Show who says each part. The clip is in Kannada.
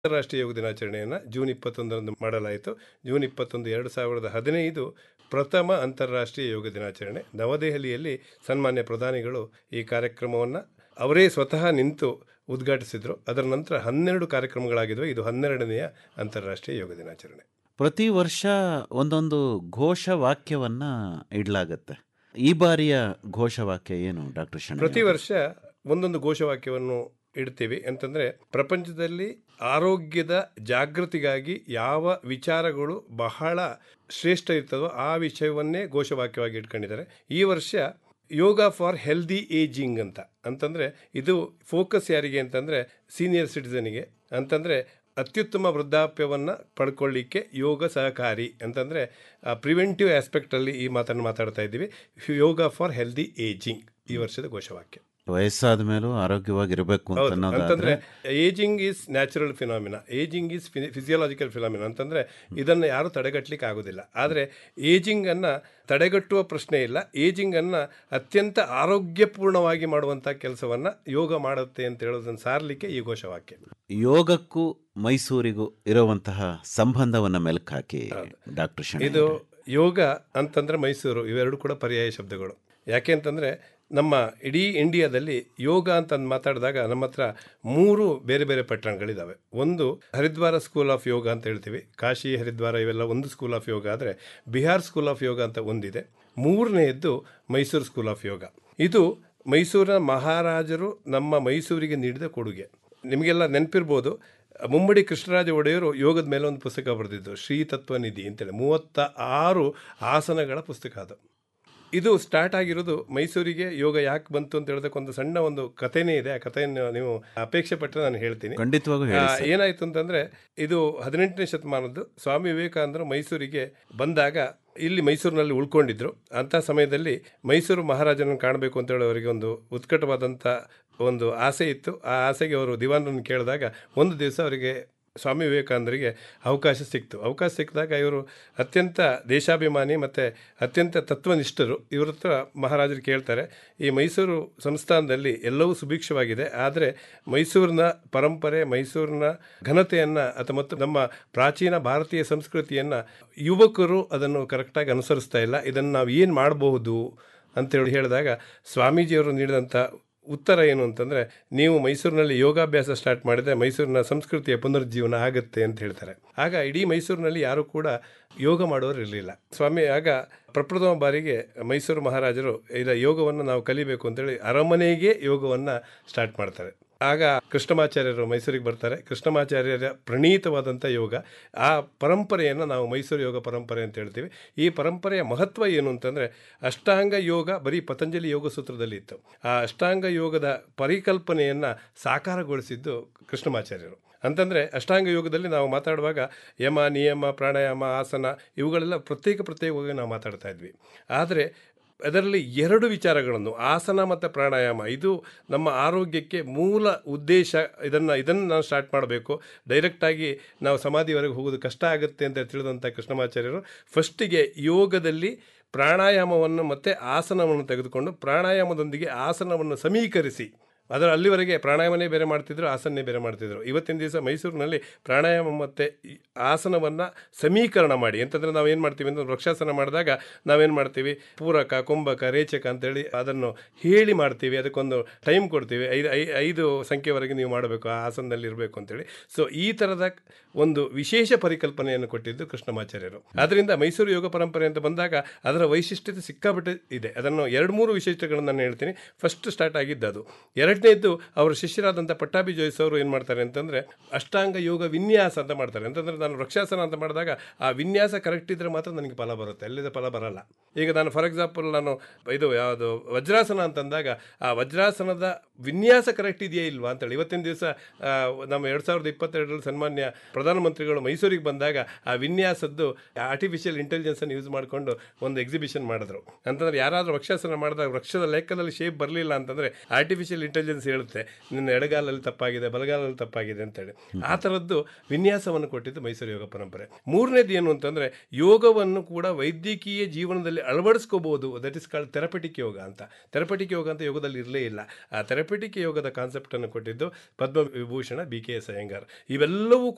Speaker 1: ಅಂತಾರಾಷ್ಟ್ರೀಯ ಯೋಗ ದಿನಾಚರಣೆಯನ್ನು ಜೂನ್ ಇಪ್ಪತ್ತೊಂದರಂದು ಮಾಡಲಾಯಿತು ಜೂನ್ ಇಪ್ಪತ್ತೊಂದು ಎರಡು ಸಾವಿರದ ಹದಿನೈದು ಪ್ರಥಮ ಅಂತಾರಾಷ್ಟ್ರೀಯ ಯೋಗ ದಿನಾಚರಣೆ ನವದೆಹಲಿಯಲ್ಲಿ ಸನ್ಮಾನ್ಯ ಪ್ರಧಾನಿಗಳು ಈ ಕಾರ್ಯಕ್ರಮವನ್ನು ಅವರೇ ಸ್ವತಃ ನಿಂತು ಉದ್ಘಾಟಿಸಿದರು ಅದರ ನಂತರ ಹನ್ನೆರಡು ಕಾರ್ಯಕ್ರಮಗಳಾಗಿದ್ವು ಇದು ಹನ್ನೆರಡನೆಯ ಅಂತಾರಾಷ್ಟ್ರೀಯ ಯೋಗ ದಿನಾಚರಣೆ
Speaker 2: ಪ್ರತಿ ವರ್ಷ ಒಂದೊಂದು ಘೋಷವಾಕ್ಯವನ್ನ ಇಡಲಾಗತ್ತೆ ಈ ಬಾರಿಯ ಘೋಷವಾಕ್ಯ ಏನು ಡಾಕ್ಟರ್ ಶಣ
Speaker 1: ಪ್ರತಿ ವರ್ಷ ಒಂದೊಂದು ಘೋಷವಾಕ್ಯವನ್ನು ಇಡ್ತೀವಿ ಅಂತಂದರೆ ಪ್ರಪಂಚದಲ್ಲಿ ಆರೋಗ್ಯದ ಜಾಗೃತಿಗಾಗಿ ಯಾವ ವಿಚಾರಗಳು ಬಹಳ ಶ್ರೇಷ್ಠ ಇರ್ತದೋ ಆ ವಿಷಯವನ್ನೇ ಘೋಷವಾಕ್ಯವಾಗಿ ಇಟ್ಕೊಂಡಿದ್ದಾರೆ ಈ ವರ್ಷ ಯೋಗ ಫಾರ್ ಹೆಲ್ದಿ ಏಜಿಂಗ್ ಅಂತ ಅಂತಂದರೆ ಇದು ಫೋಕಸ್ ಯಾರಿಗೆ ಅಂತಂದರೆ ಸೀನಿಯರ್ ಸಿಟಿಸನಿಗೆ ಅಂತಂದರೆ ಅತ್ಯುತ್ತಮ ವೃದ್ಧಾಪ್ಯವನ್ನು ಪಡ್ಕೊಳ್ಳಿಕ್ಕೆ ಯೋಗ ಸಹಕಾರಿ ಅಂತಂದರೆ ಪ್ರಿವೆಂಟಿವ್ ಆಸ್ಪೆಕ್ಟಲ್ಲಿ ಈ ಮಾತನ್ನು ಮಾತಾಡ್ತಾ ಇದ್ದೀವಿ ಯೋಗ ಫಾರ್ ಹೆಲ್ದಿ ಏಜಿಂಗ್ ಈ ವರ್ಷದ ಘೋಷವಾಕ್ಯ
Speaker 2: ವಯಸ್ಸಾದ ಮೇಲೂ ಆರೋಗ್ಯವಾಗಿರಬೇಕು ಅಂತ
Speaker 1: ಹೌದು
Speaker 2: ಅನ್ನೋದಾದ್ರೆ
Speaker 1: ಅಂತಂದ್ರೆ ageing is natural phenomena ageing is physiological phenomena ಅಂತಂದ್ರೆ ಇದನ್ನು ಯಾರು ತಡೆಗಟ್ಟಲಿಕ್ಕೆ ಆಗೋದಿಲ್ಲ ಆದರೆ ಏಜಿಂಗ್ ಅನ್ನ ತಡೆಗಟ್ಟುವ ಪ್ರಶ್ನೆ ಇಲ್ಲ ಏಜಿಂಗ್ ಅನ್ನ ಅತ್ಯಂತ ಆರೋಗ್ಯಪೂರ್ಣವಾಗಿ ಮಾಡುವಂಥ ಕೆಲಸವನ್ನ ಯೋಗ ಮಾಡುತ್ತೆ ಅಂತ ಹೇಳೋದನ್ನು ಸಾರಲಿಕ್ಕೆ ಈ ಘೋಷವಾಕ್ಯ
Speaker 2: ಯೋಗಕ್ಕೂ ಮೈಸೂರಿಗೂ ಇರುವಂತಹ ಸಂಬಂಧವನ್ನ ಮೆಲುಕು ಹಾಕಿ ಡಾಕ್ಟರ್ ಶಣ
Speaker 1: ಇದು ಯೋಗ ಅಂತಂದ್ರೆ ಮೈಸೂರು ಇವೆರಡು ಕೂಡ ಪರ್ಯಾಯ ಶಬ್ದಗಳು ಯಾಕೆ ಅಂತಂದ್ರೆ ನಮ್ಮ ಇಡೀ ಇಂಡಿಯಾದಲ್ಲಿ ಯೋಗ ಅಂತ ಮಾತಾಡಿದಾಗ ನಮ್ಮ ಹತ್ರ ಮೂರು ಬೇರೆ ಬೇರೆ ಪಟ್ಟಣಗಳಿದ್ದಾವೆ ಒಂದು ಹರಿದ್ವಾರ ಸ್ಕೂಲ್ ಆಫ್ ಯೋಗ ಅಂತ ಹೇಳ್ತೀವಿ ಕಾಶಿ ಹರಿದ್ವಾರ ಇವೆಲ್ಲ ಒಂದು ಸ್ಕೂಲ್ ಆಫ್ ಯೋಗ ಆದರೆ ಬಿಹಾರ್ ಸ್ಕೂಲ್ ಆಫ್ ಯೋಗ ಅಂತ ಒಂದಿದೆ ಮೂರನೆಯದ್ದು ಮೈಸೂರು ಸ್ಕೂಲ್ ಆಫ್ ಯೋಗ ಇದು ಮೈಸೂರಿನ ಮಹಾರಾಜರು ನಮ್ಮ ಮೈಸೂರಿಗೆ ನೀಡಿದ ಕೊಡುಗೆ ನಿಮಗೆಲ್ಲ ನೆನಪಿರ್ಬೋದು ಮುಮ್ಮಡಿ ಕೃಷ್ಣರಾಜ ಒಡೆಯರು ಯೋಗದ ಮೇಲೆ ಒಂದು ಪುಸ್ತಕ ಬರೆದಿದ್ದು ಶ್ರೀ ತತ್ವನಿಧಿ ಅಂತೇಳಿ ಮೂವತ್ತ ಆರು ಆಸನಗಳ ಪುಸ್ತಕ ಅದು ಇದು ಸ್ಟಾರ್ಟ್ ಆಗಿರೋದು ಮೈಸೂರಿಗೆ ಯೋಗ ಯಾಕೆ ಬಂತು ಅಂತ ಹೇಳೋದಕ್ಕೆ ಒಂದು ಸಣ್ಣ ಒಂದು ಕಥೆನೇ ಇದೆ ಆ ಕಥೆಯನ್ನು ನೀವು ಅಪೇಕ್ಷೆ ಪಟ್ಟರೆ ನಾನು ಹೇಳ್ತೀನಿ
Speaker 2: ಖಂಡಿತವಾಗೂ ಹೇಳಿ
Speaker 1: ಆ, ಏನಾಯ್ತು ಅಂತಂದ್ರೆ ಇದು ಹದಿನೆಂಟನೇ ಶತಮಾನದ್ದು ಸ್ವಾಮಿ ವಿವೇಕಾನಂದರು ಮೈಸೂರಿಗೆ ಬಂದಾಗ ಇಲ್ಲಿ ಮೈಸೂರಿನಲ್ಲಿ ಉಳ್ಕೊಂಡಿದ್ರು ಅಂಥ ಸಮಯದಲ್ಲಿ ಮೈಸೂರು ಮಹಾರಾಜನನ್ನು ಕಾಣಬೇಕು ಅಂತ ಹೇಳಿ ಅವರಿಗೆ ಒಂದು ಉತ್ಕಟವಾದಂಥ ಒಂದು ಆಸೆ ಇತ್ತು ಆ ಆಸೆಗೆ ಅವರು ದಿವಾನರನ್ನು ಕೇಳಿದಾಗ ಒಂದು ದಿವಸ ಅವರಿಗೆ ಸ್ವಾಮಿ ವಿವೇಕಾನಂದರಿಗೆ ಅವಕಾಶ ಸಿಕ್ತು ಅವಕಾಶ ಸಿಕ್ಕಿದಾಗ ಇವರು ಅತ್ಯಂತ ದೇಶಾಭಿಮಾನಿ ಮತ್ತು ಅತ್ಯಂತ ತತ್ವನಿಷ್ಠರು ಇವ್ರ ಹತ್ರ ಮಹಾರಾಜರು ಕೇಳ್ತಾರೆ ಈ ಮೈಸೂರು ಸಂಸ್ಥಾನದಲ್ಲಿ ಎಲ್ಲವೂ ಸುಭಿಕ್ಷವಾಗಿದೆ ಆದರೆ ಮೈಸೂರಿನ ಪರಂಪರೆ ಮೈಸೂರಿನ ಘನತೆಯನ್ನು ಅಥವಾ ಮತ್ತು ನಮ್ಮ ಪ್ರಾಚೀನ ಭಾರತೀಯ ಸಂಸ್ಕೃತಿಯನ್ನು ಯುವಕರು ಅದನ್ನು ಕರೆಕ್ಟಾಗಿ ಅನುಸರಿಸ್ತಾ ಇಲ್ಲ ಇದನ್ನು ನಾವು ಏನು ಮಾಡಬಹುದು ಅಂತೇಳಿ ಹೇಳಿದಾಗ ಸ್ವಾಮೀಜಿಯವರು ನೀಡಿದಂಥ ಉತ್ತರ ಏನು ಅಂತಂದರೆ ನೀವು ಮೈಸೂರಿನಲ್ಲಿ ಯೋಗಾಭ್ಯಾಸ ಸ್ಟಾರ್ಟ್ ಮಾಡಿದರೆ ಮೈಸೂರಿನ ಸಂಸ್ಕೃತಿಯ ಪುನರುಜ್ಜೀವನ ಆಗುತ್ತೆ ಅಂತ ಹೇಳ್ತಾರೆ ಆಗ ಇಡೀ ಮೈಸೂರಿನಲ್ಲಿ ಯಾರೂ ಕೂಡ ಯೋಗ ಮಾಡೋರು ಇರಲಿಲ್ಲ ಸ್ವಾಮಿ ಆಗ ಪ್ರಪ್ರಥಮ ಬಾರಿಗೆ ಮೈಸೂರು ಮಹಾರಾಜರು ಇಲ್ಲ ಯೋಗವನ್ನು ನಾವು ಕಲಿಬೇಕು ಅಂತೇಳಿ ಅರಮನೆಗೆ ಯೋಗವನ್ನು ಸ್ಟಾರ್ಟ್ ಮಾಡ್ತಾರೆ ಆಗ ಕೃಷ್ಣಮಾಚಾರ್ಯರು ಮೈಸೂರಿಗೆ ಬರ್ತಾರೆ ಕೃಷ್ಣಮಾಚಾರ್ಯರ ಪ್ರಣೀತವಾದಂಥ ಯೋಗ ಆ ಪರಂಪರೆಯನ್ನು ನಾವು ಮೈಸೂರು ಯೋಗ ಪರಂಪರೆ ಅಂತ ಹೇಳ್ತೀವಿ ಈ ಪರಂಪರೆಯ ಮಹತ್ವ ಏನು ಅಂತಂದರೆ ಅಷ್ಟಾಂಗ ಯೋಗ ಬರೀ ಪತಂಜಲಿ ಯೋಗ ಸೂತ್ರದಲ್ಲಿ ಇತ್ತು ಆ ಅಷ್ಟಾಂಗ ಯೋಗದ ಪರಿಕಲ್ಪನೆಯನ್ನು ಸಾಕಾರಗೊಳಿಸಿದ್ದು ಕೃಷ್ಣಮಾಚಾರ್ಯರು ಅಂತಂದರೆ ಅಷ್ಟಾಂಗ ಯೋಗದಲ್ಲಿ ನಾವು ಮಾತಾಡುವಾಗ ಯಮ ನಿಯಮ ಪ್ರಾಣಾಯಾಮ ಆಸನ ಇವುಗಳೆಲ್ಲ ಪ್ರತ್ಯೇಕ ಪ್ರತ್ಯೇಕವಾಗಿ ನಾವು ಮಾತಾಡ್ತಾ ಇದ್ವಿ ಆದರೆ ಅದರಲ್ಲಿ ಎರಡು ವಿಚಾರಗಳನ್ನು ಆಸನ ಮತ್ತು ಪ್ರಾಣಾಯಾಮ ಇದು ನಮ್ಮ ಆರೋಗ್ಯಕ್ಕೆ ಮೂಲ ಉದ್ದೇಶ ಇದನ್ನು ಇದನ್ನು ನಾವು ಸ್ಟಾರ್ಟ್ ಮಾಡಬೇಕು ಡೈರೆಕ್ಟಾಗಿ ನಾವು ಸಮಾಧಿವರೆಗೆ ಹೋಗೋದು ಕಷ್ಟ ಆಗುತ್ತೆ ಅಂತ ತಿಳಿದಂಥ ಕೃಷ್ಣಮಾಚಾರ್ಯರು ಫಸ್ಟಿಗೆ ಯೋಗದಲ್ಲಿ ಪ್ರಾಣಾಯಾಮವನ್ನು ಮತ್ತು ಆಸನವನ್ನು ತೆಗೆದುಕೊಂಡು ಪ್ರಾಣಾಯಾಮದೊಂದಿಗೆ ಆಸನವನ್ನು ಸಮೀಕರಿಸಿ ಅದರ ಅಲ್ಲಿವರೆಗೆ ಪ್ರಾಣಾಯಾಮನೇ ಬೇರೆ ಮಾಡ್ತಿದ್ರು ಆಸನನೇ ಬೇರೆ ಮಾಡ್ತಿದ್ರು ಇವತ್ತಿನ ದಿವಸ ಮೈಸೂರಿನಲ್ಲಿ ಪ್ರಾಣಾಯಾಮ ಮತ್ತು ಈ ಆಸನವನ್ನು ಸಮೀಕರಣ ಮಾಡಿ ಅಂತಂದರೆ ನಾವು ಏನು ಮಾಡ್ತೀವಿ ಅಂದರೆ ವೃಕ್ಷಾಸನ ಮಾಡಿದಾಗ ನಾವೇನು ಮಾಡ್ತೀವಿ ಪೂರಕ ಕುಂಭಕ ರೇಚಕ ಅಂತೇಳಿ ಅದನ್ನು ಹೇಳಿ ಮಾಡ್ತೀವಿ ಅದಕ್ಕೊಂದು ಟೈಮ್ ಕೊಡ್ತೀವಿ ಐದು ಐ ಐದು ಸಂಖ್ಯೆವರೆಗೆ ನೀವು ಮಾಡಬೇಕು ಆ ಆಸನದಲ್ಲಿ ಇರಬೇಕು ಅಂತೇಳಿ ಸೊ ಈ ಥರದ ಒಂದು ವಿಶೇಷ ಪರಿಕಲ್ಪನೆಯನ್ನು ಕೊಟ್ಟಿದ್ದು ಕೃಷ್ಣಮಾಚಾರ್ಯರು ಅದರಿಂದ ಮೈಸೂರು ಯೋಗ ಪರಂಪರೆ ಅಂತ ಬಂದಾಗ ಅದರ ವೈಶಿಷ್ಟ್ಯತೆ ಸಿಕ್ಕಾಪಟ್ಟೆ ಇದೆ ಅದನ್ನು ಎರಡು ಮೂರು ವಿಶೇಷಗಳನ್ನು ನಾನು ಹೇಳ್ತೀನಿ ಫಸ್ಟ್ ಸ್ಟಾರ್ಟ್ ಆಗಿದ್ದು ಅದು ಎರಡನೇದ್ದು ಅವರ ಶಿಷ್ಯರಾದಂಥ ಪಟ್ಟಾಭಿ ಜೋಯಿಸ್ ಅವರು ಏನು ಮಾಡ್ತಾರೆ ಅಂತಂದರೆ ಅಷ್ಟಾಂಗ ಯೋಗ ವಿನ್ಯಾಸ ಅಂತ ಮಾಡ್ತಾರೆ ಅಂತಂದರೆ ನಾನು ವೃಕ್ಷಾಸನ ಅಂತ ಮಾಡಿದಾಗ ಆ ವಿನ್ಯಾಸ ಕರೆಕ್ಟ್ ಇದ್ದರೆ ಮಾತ್ರ ನನಗೆ ಫಲ ಬರುತ್ತೆ ಅಲ್ಲಿದ ಫಲ ಬರಲ್ಲ ಈಗ ನಾನು ಫಾರ್ ಎಕ್ಸಾಂಪಲ್ ನಾನು ಇದು ಯಾವುದು ವಜ್ರಾಸನ ಅಂತಂದಾಗ ಆ ವಜ್ರಾಸನದ ವಿನ್ಯಾಸ ಕರೆಕ್ಟ್ ಇದೆಯಾ ಇಲ್ವಾ ಅಂತೇಳಿ ಇವತ್ತಿನ ದಿವಸ ನಮ್ಮ ಎರಡು ಸಾವಿರದ ಇಪ್ಪತ್ತೆರಡರಲ್ಲಿ ಸನ್ಮಾನ್ಯ ಪ್ರಧಾನಮಂತ್ರಿಗಳು ಮೈಸೂರಿಗೆ ಬಂದಾಗ ಆ ವಿನ್ಯಾಸದ್ದು ಆರ್ಟಿಫಿಷಿಯಲ್ ಇಂಟೆಲಿಜೆನ್ಸನ್ನು ಯೂಸ್ ಮಾಡಿಕೊಂಡು ಒಂದು ಎಕ್ಸಿಬಿಷನ್ ಮಾಡಿದ್ರು ಅಂತಂದ್ರೆ ಯಾರಾದರೂ ವೃಕ್ಷಾಸನ ಮಾಡಿದಾಗ ವೃಕ್ಷದ ಲೆಕ್ಕದಲ್ಲಿ ಶೇಪ್ ಬರಲಿಲ್ಲ ಅಂತಂದರೆ ಆರ್ಟಿಫಿಷಿಯಲ್ ಇಂಟೆಲಿಜೆನ್ಸ್ ಹೇಳುತ್ತೆ ನಿನ್ನ ಎಡಗಾಲಲ್ಲಿ ತಪ್ಪಾಗಿದೆ ಬಲಗಾಲಲ್ಲಿ ತಪ್ಪಾಗಿದೆ ಅಂತೇಳಿ ಆ ಥರದ್ದು ವಿನ್ಯಾಸವನ್ನು ಕೊಟ್ಟಿದ್ದು ಮೈಸೂರು ಯೋಗ ಪರಂಪರೆ ಮೂರನೇದು ಏನು ಅಂತಂದರೆ ಯೋಗವನ್ನು ಕೂಡ ವೈದ್ಯಕೀಯ ಜೀವನದಲ್ಲಿ ಅಳವಡಿಸ್ಕೋಬಹುದು that is called therapeutic yoga ಅಂತ ಥೆರಪಟಿಕ್ ಯೋಗ ಅಂತ ಯೋಗದಲ್ಲಿ ಇರಲೇ ಇಲ್ಲ ಆ ಥೆರಪಟಿಕ್ ಯೋಗದ ಕಾನ್ಸೆಪ್ಟನ್ನು ಕೊಟ್ಟಿದ್ದು Padma Vibhushan B K S Iyengar ಇವೆಲ್ಲವೂ